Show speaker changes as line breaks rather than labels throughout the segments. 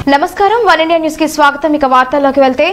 నమస్కారం one India news కి స్వాగతం ఇక వార్తల్లోకి వెళ్తే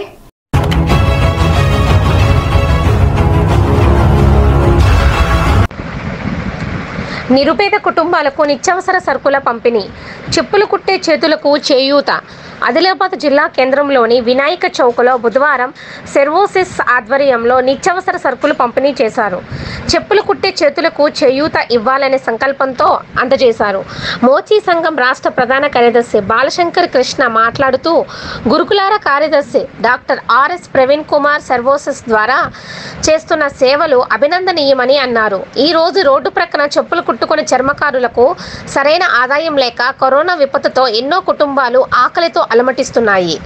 నిరుపేద కుటుంబాలకు నిత్యావసర సరుకుల పంపిణీ చెప్పులు కుట్టే చేతులకు చేయూత ఆదిలాబాద్ జిల్లా కేంద్రంలోని వినాయక చౌక్లో బుధవారం సెర్వోసిస్ ఆధ్వర్యంలో నిత్యావసర సరుకులు పంపిణీ చేశారు చెప్పులు కుట్టే చేతులకు చేయూత ఇవ్వాలనే సంకల్పంతో అందజేశారు మోచీ సంఘం రాష్ట్ర ప్రధాన కార్యదర్శి బాలశంకర్ కృష్ణ మాట్లాడుతూ గురుకులార కార్యదర్శి డాక్టర్ ఆర్ఎస్ ప్రవీణ్ కుమార్ సర్వోసిస్ ద్వారా చేస్తున్న సేవలు అభినందనీయమని అన్నారు ఈ రోజు రోడ్డు ప్రక్కన చెప్పులు కుట్టుకునే చర్మకారులకు సరైన ఆదాయం లేక కరోనా విపత్తుతో ఎన్నో కుటుంబాలు ఆకలితో అలమటిస్తున్నాయి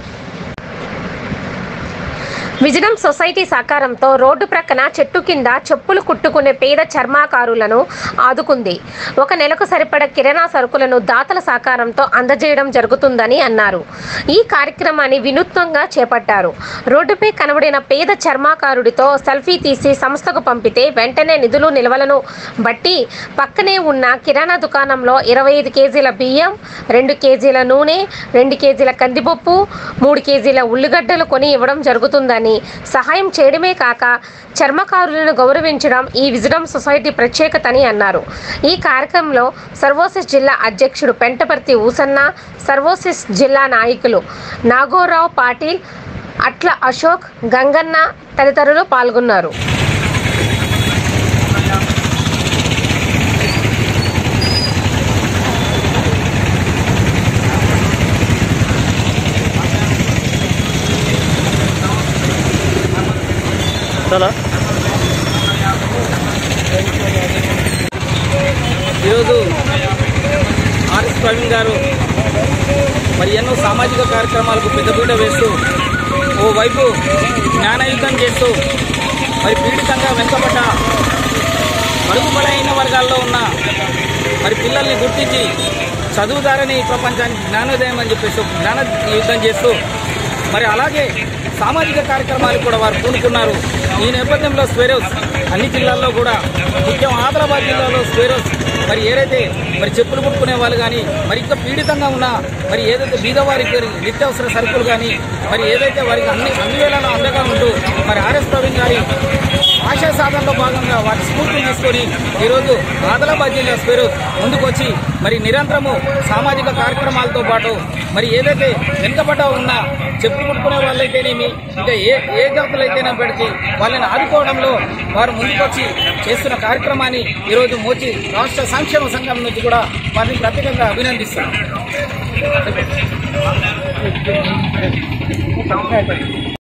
విజడం సొసైటీ సహకారంతో రోడ్డు ప్రక్కన చెట్టు కింద చెప్పులు కుట్టుకునే పేద చర్మాకారులను ఆదుకుంది ఒక నెలకు సరిపడ కిరాణా సరుకులను దాతల సహకారంతో అందజేయడం జరుగుతుందని అన్నారు ఈ కార్యక్రమాన్ని వినూత్నంగా చేపట్టారు రోడ్డుపై కనబడిన పేద చర్మాకారుడితో సెల్ఫీ తీసి సంస్థకు పంపితే వెంటనే నిధులు నిల్వలను బట్టి పక్కనే ఉన్న కిరాణా దుకాణంలో ఇరవై ఐదు కేజీల బియ్యం రెండు కేజీల నూనె రెండు కేజీల కందిపప్పు మూడు కేజీల ఉల్లిగడ్డలు కొని ఇవ్వడం జరుగుతుందని సహాయం చేయడమే కాక చర్మకారులను గౌరవించడం ఈ విజడం సొసైటీ ప్రత్యేకతని అన్నారు ఈ కార్యక్రమంలో సర్వోసిస్ జిల్లా అధ్యక్షుడు పెంటపర్తి ఊసన్న సర్వోసిస్ జిల్లా నాయకులు నాగోరావు పాటిల్ అట్ల అశోక్ గంగన్న తదితరులు పాల్గొన్నారు
చాలా ఈరోజు ఆర్ఎస్ ప్రవీణ్ గారు మరి ఎన్నో సామాజిక కార్యక్రమాలకు పెద్దపీట వేస్తూ ఓవైపు జ్ఞానయుద్ధం చేస్తూ మరి పీడితంగా వెనుకబడ్డ మరుగుపడైన వర్గాల్లో ఉన్న మరి పిల్లల్ని గుర్తించి చదువుదారని ఈ ప్రపంచానికి జ్ఞానోదయం అని చెప్పేసి ఒక జ్ఞాన యుద్ధం చేస్తూ మరి అలాగే సామాజిక కార్యక్రమాలు కూడా వారు పూనుకున్నారు ఈ నేపథ్యంలో స్వేరోస్ అన్ని జిల్లాల్లో కూడా ముఖ్యం ఆదిలాబాద్ జిల్లాలో స్వేరోస్ మరి ఏదైతే మరి చెప్పులు కుట్టుకునే వాళ్ళు కానీ మరి ఇంకా పీడితంగా ఉన్న మరి ఏదైతే బీదవారికి నిత్యావసర సరుకులు కానీ మరి ఏదైతే వారికి అన్ని అన్ని వేళలో అందగా ఉంటూ మరి ఆర్ఎస్ ప్రవీణ్ గారి ఆశయ సాధనలో భాగంగా వారి స్ఫూర్తిని తీసుకొని ఈరోజు ఆదిలాబాద్ జిల్లా స్పేరు ముందుకొచ్చి మరి నిరంతరము సామాజిక కార్యక్రమాలతో పాటు మరి ఏదైతే వెనుకబడ్డ ఉన్న చెప్పు కుట్టుకునే వాళ్ళైతేనేమి ఇంకా ఏ ఏ జాతులైతేనప్పటికీ వాళ్ళని ఆదుకోవడంలో వారు ముందుకొచ్చి చేస్తున్న కార్యక్రమాన్ని ఈరోజు మోచి రాష్ట్ర సంక్షేమ సంఘం నుంచి కూడా వారిని ప్రత్యేకంగా అభినందిస్తున్నాం